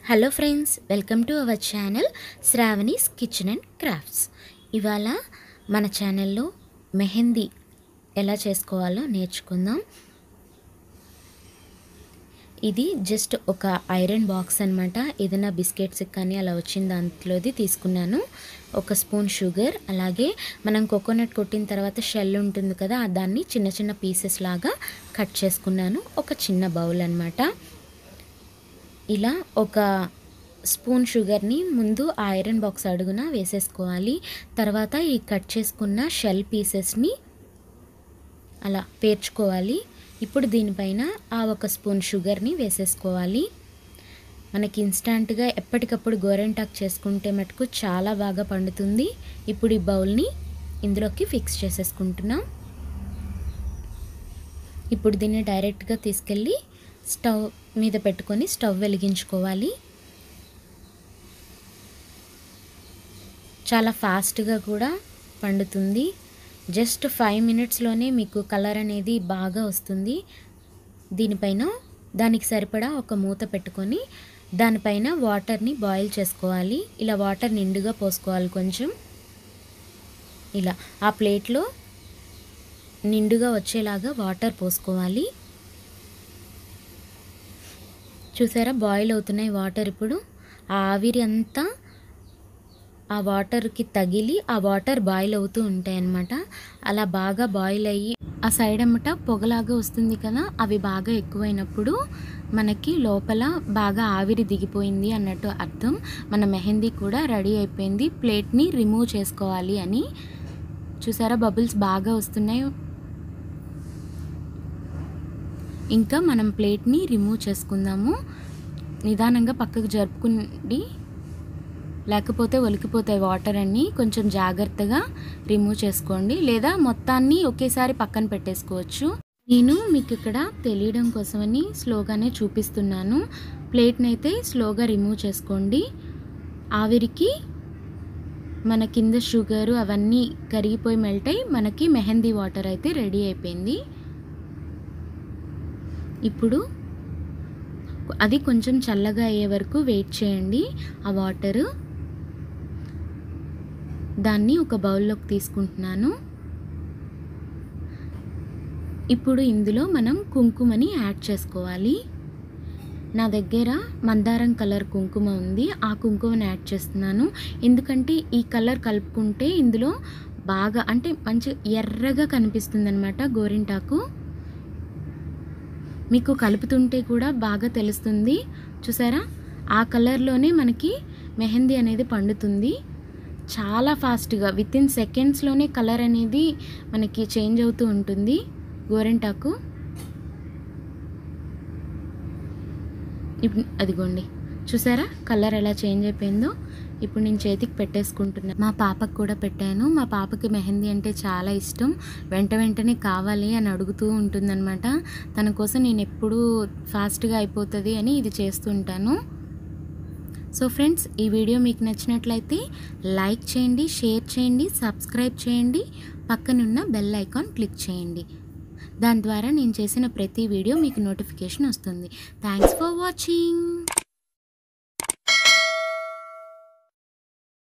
hello friends welcome to our channel Sravani's kitchen and crafts ఇవాళ మన ఛానల్లో మెహందీ ఎలా చేసుకోవాలో నేర్చుకుందాం ఇది జస్ట్ ఒక ఐరన్ బాక్స్ అనమాట ఏదైనా బిస్కెట్స్ కానీ అలా వచ్చిన దాంట్లోది తీసుకున్నాను ఒక స్పూన్ షుగర్ అలాగే మనం కోకోనట్ కొట్టిన తర్వాత షెల్ ఉంటుంది కదా దాన్ని చిన్న చిన్న పీసెస్ లాగా కట్ చేసుకున్నాను ఒక చిన్న బౌల్ అనమాట ఇలా ఒక స్పూన్ షుగర్ని ముందు ఆ ఐరన్ బాక్స్ అడుగున వేసేసుకోవాలి తర్వాత ఈ కట్ చేసుకున్న షెల్ పీసెస్ని అలా పేర్చుకోవాలి ఇప్పుడు దీనిపైన ఆ ఒక స్పూన్ షుగర్ని వేసేసుకోవాలి మనకి ఇన్స్టాంట్గా ఎప్పటికప్పుడు గోరెంటాక్ చేసుకుంటే మటుకు చాలా బాగా పండుతుంది ఇప్పుడు ఈ బౌల్ని ఇందులోకి ఫిక్స్ చేసేసుకుంటున్నాం ఇప్పుడు దీన్ని డైరెక్ట్గా తీసుకెళ్ళి స్టవ్ మీద పెట్టుకొని స్టవ్ వెలిగించుకోవాలి చాలా ఫాస్ట్గా కూడా పండుతుంది జస్ట్ ఫైవ్ మినిట్స్లోనే మీకు కలర్ అనేది బాగా వస్తుంది దీనిపైన దానికి సరిపడా ఒక మూత పెట్టుకొని దానిపైన వాటర్ని బాయిల్ చేసుకోవాలి ఇలా వాటర్ నిండుగా పోసుకోవాలి కొంచెం ఇలా ఆ ప్లేట్లో నిండుగా వచ్చేలాగా వాటర్ పోసుకోవాలి చూసారా బాయిల్ అవుతున్నాయి వాటర్ ఇప్పుడు ఆ ఆవిరి అంతా ఆ వాటర్కి తగిలి ఆ వాటర్ బాయిల్ అవుతూ ఉంటాయి అన్నమాట అలా బాగా బాయిల్ అయ్యి ఆ సైడ్ అమ్మట పొగలాగా వస్తుంది కదా అవి బాగా ఎక్కువైనప్పుడు మనకి లోపల బాగా ఆవిరి దిగిపోయింది అన్నట్టు అర్థం మన మెహందీ కూడా రెడీ అయిపోయింది ప్లేట్ని రిమూవ్ చేసుకోవాలి అని చూసారా బబుల్స్ బాగా వస్తున్నాయి ఇంకా మనం ప్లేట్ని రిమూవ్ చేసుకుందాము నిదానంగా పక్కకు జరుపుకుండి లేకపోతే ఒలికిపోతాయి వాటర్ అన్నీ కొంచెం జాగ్రత్తగా రిమూవ్ చేసుకోండి లేదా మొత్తాన్ని ఒకేసారి పక్కన పెట్టేసుకోవచ్చు నేను మీకు ఇక్కడ తెలియడం కోసమని స్లోగానే చూపిస్తున్నాను ప్లేట్ని అయితే స్లోగా రిమూవ్ చేసుకోండి ఆవిరికి మన కింద షుగరు అవన్నీ కరిగిపోయి మెల్ట్ అయి మనకి మెహందీ వాటర్ అయితే రెడీ అయిపోయింది ఇప్పుడు అది కొంచెం చల్లగా అయ్యే వరకు వెయిట్ చేయండి ఆ వాటరు దాన్ని ఒక బౌల్లోకి తీసుకుంటున్నాను ఇప్పుడు ఇందులో మనం కుంకుమని యాడ్ చేసుకోవాలి నా దగ్గర మందారం కలర్ కుంకుమ ఉంది ఆ కుంకుమని యాడ్ చేస్తున్నాను ఎందుకంటే ఈ కలర్ కలుపుకుంటే ఇందులో బాగా అంటే మంచి ఎర్రగా కనిపిస్తుంది అనమాట గోరింటాకు మీకు కలుపుతుంటే కూడా బాగా తెలుస్తుంది చూసారా ఆ కలర్లోనే మనకి మెహందీ అనేది పండుతుంది చాలా ఫాస్ట్గా విత్ ఇన్ సెకండ్స్లోనే కలర్ అనేది మనకి చేంజ్ అవుతూ ఉంటుంది గోరెంటాకు ఇప్పుడు అదిగోండి చూసారా కలర్ ఎలా చేంజ్ అయిపోయిందో ఇప్పుడు నేను చేతికి పెట్టేసుకుంటున్నాను మా పాపకు కూడా పెట్టాను మా పాపకి మెహందీ అంటే చాలా ఇష్టం వెంట వెంటనే కావాలి అని అడుగుతూ ఉంటుందన్నమాట తన కోసం నేను ఎప్పుడూ ఫాస్ట్గా అయిపోతుంది అని ఇది చేస్తుంటాను సో ఫ్రెండ్స్ ఈ వీడియో మీకు నచ్చినట్లయితే లైక్ చేయండి షేర్ చేయండి సబ్స్క్రైబ్ చేయండి పక్కనున్న బెల్ ఐకాన్ క్లిక్ చేయండి దాని ద్వారా నేను చేసిన ప్రతి వీడియో మీకు నోటిఫికేషన్ వస్తుంది థ్యాంక్స్ ఫర్ వాచింగ్